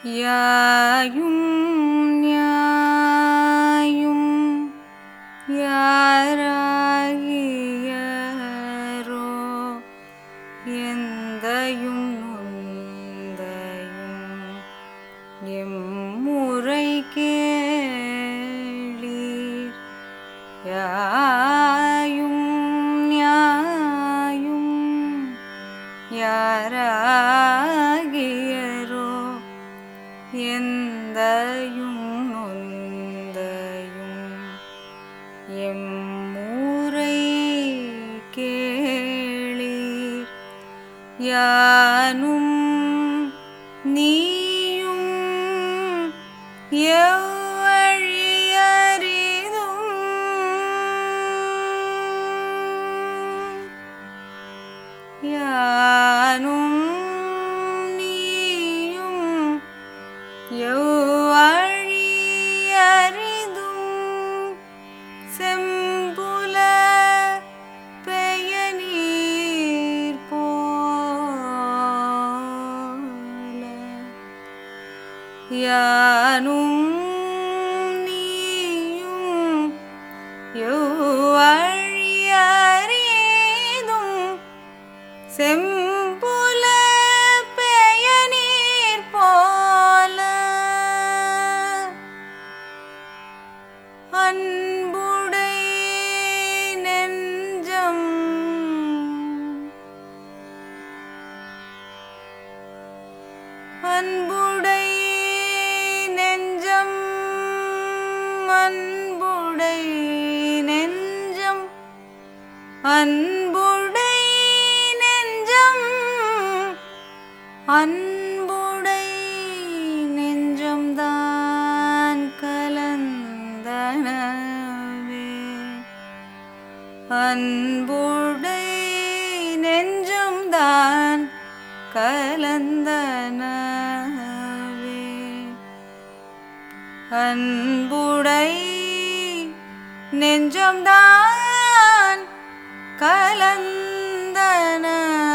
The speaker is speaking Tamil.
யாயும் ஞாயும் யாராகியரோ எந்தையும் நொந்தையும் எம்முறை கேளீர் யாயும் ஞாயும் யாராகியரோ எந்தையும் நொந்தையும் எம்முறை கேளீர் யானும் நீயும் எவ்வழியறிதும் யானும் நீயும் எவ்வழியறிதும் செம்புல பெயநீர் போல யானும் நீயும் எவ்வழியறிதும் செம்புல பெயநீர் போல அன்புடை நெஞ்சம் அன்புடை நெஞ்சம் அன்புடை நெஞ்சம் அன்புடை நெஞ்சம் அன்புடை நெஞ்சம்தான் கலந்தனவே அன்புடை நெஞ்சம்தான் கலந்தனவே அன்புடை நெஞ்சம்தான் கலந்தனவே